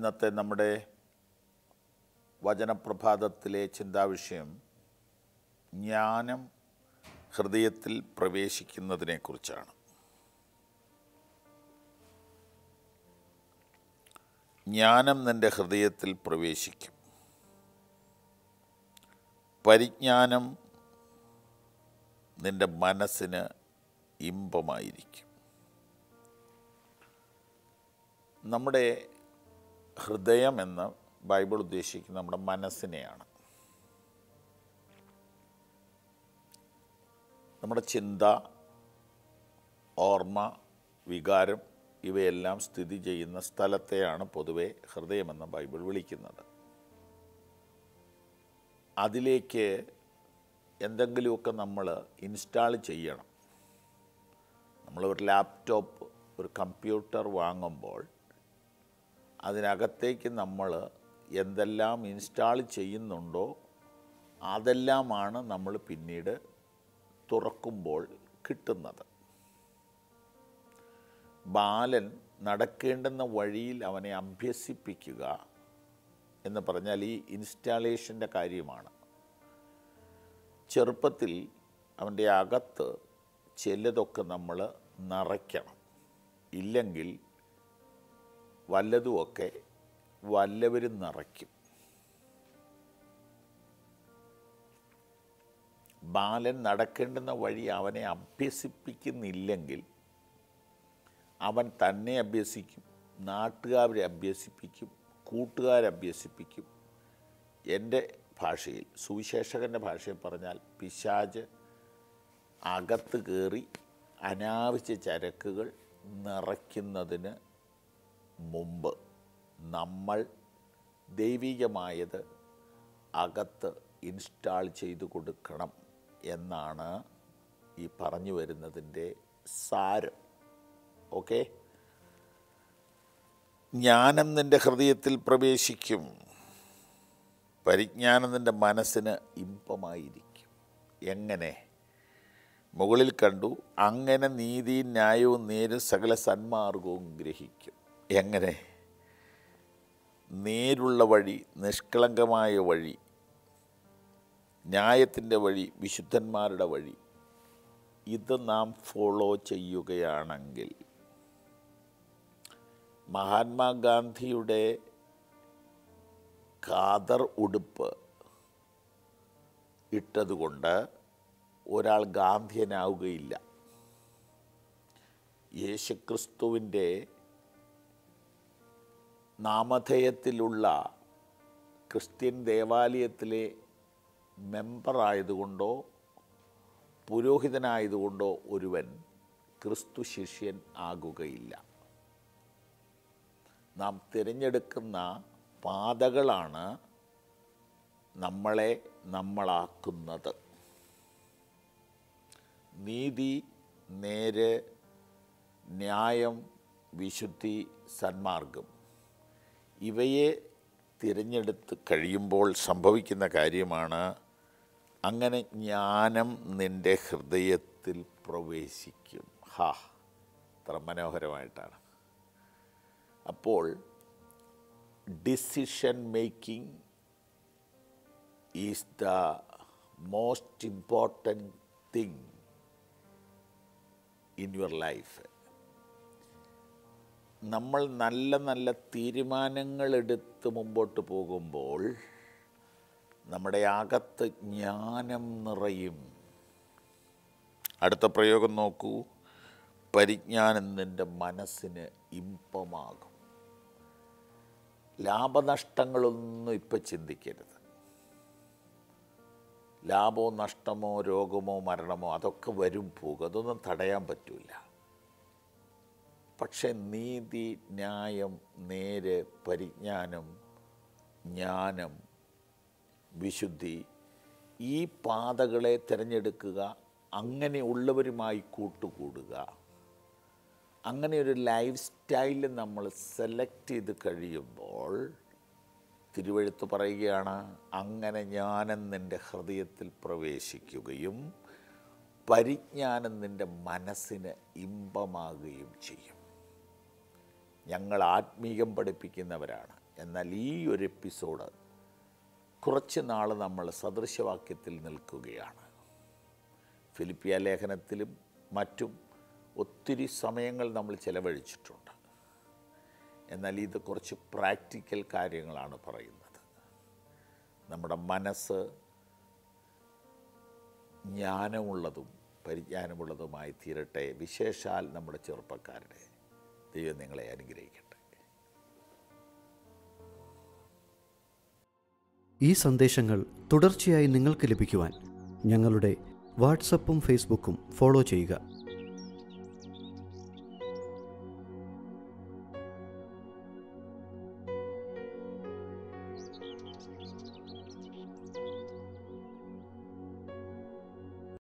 ഇന്നത്തെ നമ്മുടെ വചനപ്രഭാതത്തിലെ ചിന്താവിഷയം ജ്ഞാനം ഹൃദയത്തിൽ പ്രവേശിക്കുന്നതിനെക്കുറിച്ചാണ് ജ്ഞാനം നിൻ്റെ ഹൃദയത്തിൽ പ്രവേശിക്കും പരിജ്ഞാനം നിൻ്റെ മനസ്സിന് ഇമ്പമായിരിക്കും നമ്മുടെ ഹൃദയം എന്ന് ബൈബിൾ ഉദ്ദേശിക്കുന്ന നമ്മുടെ മനസ്സിനെയാണ് നമ്മുടെ ചിന്ത ഓർമ്മ വികാരം ഇവയെല്ലാം സ്ഥിതി ചെയ്യുന്ന സ്ഥലത്തെയാണ് പൊതുവെ ഹൃദയമെന്ന് ബൈബിൾ വിളിക്കുന്നത് അതിലേക്ക് എന്തെങ്കിലുമൊക്കെ നമ്മൾ ഇൻസ്റ്റാൾ ചെയ്യണം നമ്മൾ ഒരു ലാപ്ടോപ്പ് ഒരു കമ്പ്യൂട്ടർ വാങ്ങുമ്പോൾ അതിനകത്തേക്ക് നമ്മൾ എന്തെല്ലാം ഇൻസ്റ്റാൾ ചെയ്യുന്നുണ്ടോ അതെല്ലാമാണ് നമ്മൾ പിന്നീട് തുറക്കുമ്പോൾ കിട്ടുന്നത് ബാലൻ നടക്കേണ്ടുന്ന വഴിയിൽ അവനെ അഭ്യസിപ്പിക്കുക എന്ന് പറഞ്ഞാൽ ഈ ഇൻസ്റ്റാളേഷൻ്റെ കാര്യമാണ് ചെറുപ്പത്തിൽ അവൻ്റെ അകത്ത് ചിലതൊക്കെ നമ്മൾ നിറയ്ക്കണം ഇല്ലെങ്കിൽ വല്ലതുമൊക്കെ വല്ലവരും നിറയ്ക്കും ബാലൻ നടക്കേണ്ടുന്ന വഴി അവനെ അഭ്യസിപ്പിക്കുന്നില്ലെങ്കിൽ അവൻ തന്നെ അഭ്യസിക്കും നാട്ടുകാരെ അഭ്യസിപ്പിക്കും കൂട്ടുകാരെ അഭ്യസിപ്പിക്കും എൻ്റെ ഭാഷയിൽ സുവിശേഷകൻ്റെ ഭാഷയിൽ പറഞ്ഞാൽ പിശാജ് അകത്ത് കയറി അനാവശ്യ ചരക്കുകൾ നിറയ്ക്കുന്നതിന് മുമ്പ് നമ്മൾ ദൈവികമായത് അകത്ത് ഇൻസ്റ്റാൾ ചെയ്തു കൊടുക്കണം എന്നാണ് ഈ പറഞ്ഞു വരുന്നതിൻ്റെ സാരം ഓക്കെ ജ്ഞാനം നിൻ്റെ ഹൃദയത്തിൽ പ്രവേശിക്കും പരിജ്ഞാനം നിൻ്റെ മനസ്സിന് ഇമ്പമായിരിക്കും എങ്ങനെ മുകളിൽ കണ്ടു അങ്ങനെ നീതി ന്യായവും നേരും സകല സന്മാർഗവും ഗ്രഹിക്കും എങ്ങനെ നേരുള്ള വഴി നിഷ്കളങ്കമായ വഴി ന്യായത്തിൻ്റെ വഴി വിശുദ്ധന്മാരുടെ വഴി ഇത് നാം ഫോളോ ചെയ്യുകയാണെങ്കിൽ മഹാത്മാഗാന്ധിയുടെ ഖാദർ ഉടുപ്പ് ഇട്ടതുകൊണ്ട് ഒരാൾ ഗാന്ധിയനാവുകയില്ല യേശുക്രിസ്തുവിൻ്റെ നാമധേയത്തിലുള്ള ക്രിസ്ത്യൻ ദേവാലയത്തിലെ മെമ്പറായതുകൊണ്ടോ പുരോഹിതനായതുകൊണ്ടോ ഒരുവൻ ക്രിസ്തു ശിഷ്യൻ ആകുകയില്ല നാം തിരഞ്ഞെടുക്കുന്ന പാതകളാണ് നമ്മളെ നമ്മളാക്കുന്നത് നീതി നേര് ന്യായം വിശുദ്ധി സന്മാർഗം ഇവയെ തിരഞ്ഞെടുത്ത് കഴിയുമ്പോൾ സംഭവിക്കുന്ന കാര്യമാണ് അങ്ങനെ ജ്ഞാനം നിൻ്റെ ഹൃദയത്തിൽ പ്രവേശിക്കും ഹാ അത്ര മനോഹരമായിട്ടാണ് അപ്പോൾ decision making is the most important thing in your life നമ്മൾ നല്ല നല്ല തീരുമാനങ്ങൾ എടുത്ത് മുമ്പോട്ട് പോകുമ്പോൾ നമ്മുടെ അകത്ത് ജ്ഞാനം നിറയും അടുത്ത പ്രയോഗം നോക്കൂ പരിജ്ഞാനം നിൻ്റെ മനസ്സിന് ഇമ്പമാകും ലാഭനഷ്ടങ്ങളൊന്നും ഇപ്പം ചിന്തിക്കരുത് ലാഭമോ നഷ്ടമോ രോഗമോ മരണമോ അതൊക്കെ വരും പോകും അതൊന്നും തടയാൻ പറ്റില്ല പക്ഷെ നീതി ന്യായം നേര് പരിജ്ഞാനം ജ്ഞാനം വിശുദ്ധി ഈ പാതകളെ തിരഞ്ഞെടുക്കുക അങ്ങനെയുള്ളവരുമായി കൂട്ടുകൂടുക അങ്ങനെ ഒരു ലൈഫ് സ്റ്റൈൽ നമ്മൾ സെലക്ട് ചെയ്ത് കഴിയുമ്പോൾ തിരുവഴുത്ത് പറയുകയാണ് അങ്ങനെ ജ്ഞാനം നിൻ്റെ ഹൃദയത്തിൽ പ്രവേശിക്കുകയും പരിജ്ഞാനം നിൻ്റെ മനസ്സിന് ഇമ്പമാകുകയും ചെയ്യും ഞങ്ങൾ ആത്മീകം പഠിപ്പിക്കുന്നവരാണ് എന്നാൽ ഈ ഒരു എപ്പിസോഡ് കുറച്ച് നാൾ നമ്മൾ സദൃശവാക്യത്തിൽ നിൽക്കുകയാണ് ഫിലിപ്പിയ ലേഖനത്തിലും മറ്റും ഒത്തിരി സമയങ്ങൾ നമ്മൾ ചിലവഴിച്ചിട്ടുണ്ട് എന്നാൽ ഇത് കുറച്ച് പ്രാക്ടിക്കൽ കാര്യങ്ങളാണ് പറയുന്നത് നമ്മുടെ മനസ്സ് ജ്ഞാനമുള്ളതും പരിജ്ഞാനമുള്ളതുമായി തീരട്ടെ വിശേഷാൽ നമ്മുടെ ചെറുപ്പക്കാരുടെ ദൈവം നിങ്ങളെ അനുഗ്രഹിക്കട്ടെ ഈ സന്ദേശങ്ങൾ തുടർച്ചയായി നിങ്ങൾക്ക് ലഭിക്കുവാൻ ഞങ്ങളുടെ വാട്സപ്പും ഫേസ്ബുക്കും ഫോളോ ചെയ്യുക